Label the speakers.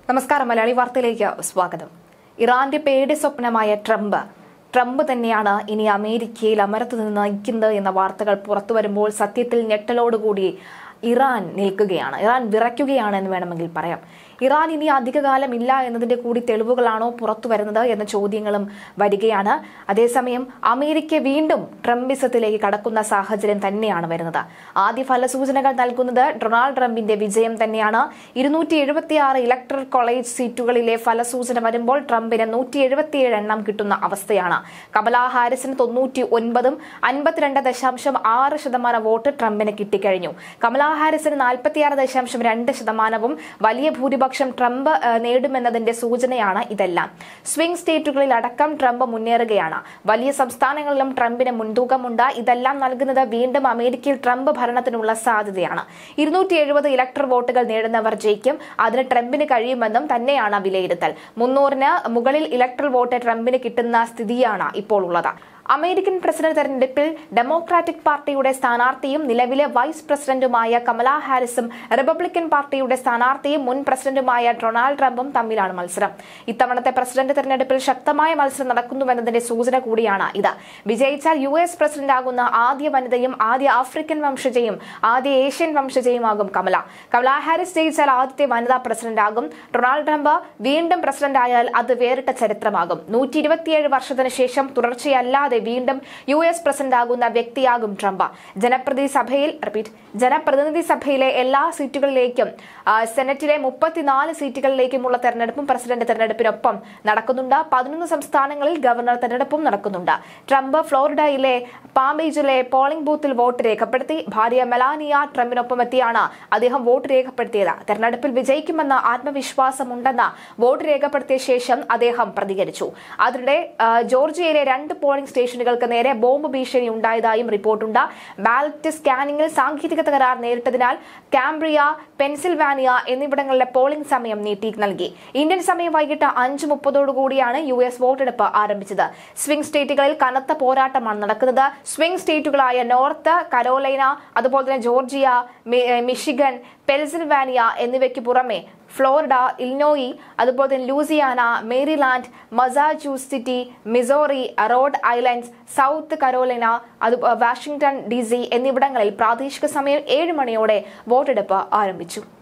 Speaker 1: നമസ്കാരം മലയാളി വാർത്തയിലേക്ക് സ്വാഗതം ഇറാന്റെ പേടി സ്വപ്നമായ ട്രംപ് ട്രംപ് തന്നെയാണ് ഇനി അമേരിക്കയിൽ അമരത്ത് നിന്ന് നയിക്കുന്നത് എന്ന വാർത്തകൾ പുറത്തു വരുമ്പോൾ സത്യത്തിൽ ഞെട്ടലോടുകൂടി ഇറാൻ നിൽക്കുകയാണ് ഇറാൻ വിറയ്ക്കുകയാണ് എന്ന് വേണമെങ്കിൽ പറയാം ഇറാൻ ഇനി അധികകാലം ഇല്ല എന്നതിന്റെ കൂടി തെളിവുകളാണോ പുറത്തു വരുന്നത് എന്ന ചോദ്യങ്ങളും വരികയാണ് അതേസമയം അമേരിക്ക വീണ്ടും ട്രംപിസത്തിലേക്ക് കടക്കുന്ന സാഹചര്യം തന്നെയാണ് വരുന്നത് ആദ്യ ഫലസൂചനകൾ നൽകുന്നത് ഡൊണാൾഡ് ട്രംപിന്റെ വിജയം തന്നെയാണ് ഇരുന്നൂറ്റി എഴുപത്തിയാറ് ഇലക്ട്രൽ കോളേജ് സീറ്റുകളിലെ ഫലസൂചന വരുമ്പോൾ ട്രംപിന് നൂറ്റി എഴുപത്തിയേഴ് എണ്ണം കിട്ടുന്ന അവസ്ഥയാണ് കമലാ ഹാരിസിന് തൊണ്ണൂറ്റി ഒൻപതും അൻപത്തിരണ്ട് ദശാംശം ആറ് ശതമാനം വോട്ട് ട്രംപിന് കിട്ടിക്കഴിഞ്ഞു കമലാ ഹാരിസിന് നാൽപ്പത്തിയാറ് ദശാംശം രണ്ട് ശതമാനവും വലിയ ഭൂരിപക്ഷം ട്രംപ് ഏഹ്, നേടുമെന്നതിന്റെ സൂചനയാണ് ഇതെല്ലാം സ്വിംഗ് സ്റ്റേറ്റുകളിൽ അടക്കം ട്രംപ് മുന്നേറുകയാണ് വലിയ സംസ്ഥാനങ്ങളിലും ട്രംപിന് മുൻതൂക്കമുണ്ട് ഇതെല്ലാം നൽകുന്നത് വീണ്ടും അമേരിക്കയിൽ ട്രംപ് ഭരണത്തിനുള്ള സാധ്യതയാണ് ഇരുന്നൂറ്റി എഴുപത് ഇലക്ടർ വോട്ടുകൾ നേടുന്നവർ ജയിക്കും അതിന് ട്രംപിന് കഴിയുമെന്നും തന്നെയാണ് വിലയിരുത്തൽ മുന്നൂറിന് മുകളിൽ ഇലക്ട്രൽ വോട്ട് ട്രംപിന് കിട്ടുന്ന സ്ഥിതിയാണ് ഇപ്പോൾ ഉള്ളത് അമേരിക്കൻ പ്രസിഡന്റ് തെരഞ്ഞെടുപ്പിൽ ഡെമോക്രാറ്റിക് പാർട്ടിയുടെ സ്ഥാനാർത്ഥിയും നിലവിലെ വൈസ് പ്രസിഡന്റുമായ കമലാ ഹാരിസും റിപ്പബ്ലിക്കൻ പാർട്ടിയുടെ സ്ഥാനാർത്ഥിയും മുൻ പ്രസിഡന്റുമായ ഡൊണാൾഡ് ട്രംപും തമ്മിലാണ് മത്സരം ഇത്തവണത്തെ പ്രസിഡന്റ് തെരഞ്ഞെടുപ്പിൽ ശക്തമായ മത്സരം നടക്കുന്നുവെന്നതിന്റെ സൂചന കൂടിയാണ് ഇത് വിജയിച്ചാൽ യു എസ് പ്രസിഡന്റാകുന്ന ആദ്യ വനിതയും ആദ്യ ആഫ്രിക്കൻ വംശജയും ആദ്യ ഏഷ്യൻ വംശജയുമാകും കമല കമലാ ഹാരിസ് ജയിച്ചാൽ ആദ്യത്തെ വനിതാ പ്രസിഡന്റാകും ഡൊണാൾഡ് ട്രംപ് വീണ്ടും പ്രസിഡന്റ് ആയാൽ അത് വേറിട്ട ചരിത്രമാകും നൂറ്റി ഇരുപത്തിയേഴ് വർഷത്തിന് ശേഷം തുടർച്ചയല്ലാതെ വീണ്ടും യു എസ് പ്രസിഡന്റ് ആകുന്ന വ്യക്തിയാകും ട്രംപ് ജനപ്രതിനിധി സഭയിൽ റിപ്പീറ്റ് ജനപ്രതിനിധി സഭയിലെ എല്ലാ സീറ്റുകളിലേക്കും ആ, സെനറ്റിലെ മുപ്പത്തിനാല് സീറ്റുകളിലേക്കുമുള്ള തെരഞ്ഞെടുപ്പും പ്രസിഡന്റ് തെരഞ്ഞെടുപ്പിനൊപ്പം നടക്കുന്നുണ്ട് പതിനൊന്ന് സംസ്ഥാനങ്ങളിൽ ഗവർണർ തെരഞ്ഞെടുപ്പും നടക്കുന്നുണ്ട് ട്രംപ് ഫ്ലോറിഡയിലെ പാംബീജിലെ പോളിംഗ് ബൂത്തിൽ വോട്ട് രേഖപ്പെടുത്തി ഭാര്യ മെലാനിയ ട്രംപിനൊപ്പം എത്തിയാണ് അദ്ദേഹം വോട്ട് രേഖപ്പെടുത്തിയത് തെരഞ്ഞെടുപ്പിൽ വിജയിക്കുമെന്ന ആത്മവിശ്വാസമുണ്ടെന്ന് വോട്ട് രേഖപ്പെടുത്തിയ ശേഷം അദ്ദേഹം പ്രതികരിച്ചു അതിനിടെ ആ, ജോർജിയയിലെ രണ്ട് പോളിംഗ് സ്റ്റേഷനുകൾക്ക് നേരെ ബോംബ് ഭീഷണി ഉണ്ടായതായും റിപ്പോർട്ടുണ്ട് ബാലറ്റ് സ്കാനിംഗിൽ സാങ്കേതിക തകരാർ നേരിട്ടതിനാൽ കാംബ്രിയ പെൻസിൽവാനിയ എന്നിവിടങ്ങളിലെ പോളിംഗ് സമയം നീട്ടി നൽകി ഇന്ത്യൻ സമയം വൈകിട്ട് അഞ്ച് മുപ്പതോടുകൂടിയാണ് യു എസ് വോട്ടെടുപ്പ് ആരംഭിച്ചത് സ്വിംഗ് സ്റ്റേറ്റുകളിൽ കനത്ത പോരാട്ടമാണ് നടക്കുന്നത് സ്വിംഗ് സ്റ്റേറ്റുകളായ നോർത്ത് കരോലൈന അതുപോലെ തന്നെ ജോർജിയ മി- മിഷിഗൺ പെൻസിൽവാനിയ എന്നിവയ്ക്ക് പുറമെ ഫ്ലോറിഡ ഇൽനോയി അതുപോലെ തന്നെ Louisiana Maryland Massachusetts Missouri Rhode Islands South Carolina അത് വാഷിംഗ്ടൺ ഡി സി എന്നിവിടങ്ങളിൽ പ്രാദേശിക സമയം ഏഴ് മണിയോടെ വോട്ടെടുപ്പ് ആരംഭിച്ചു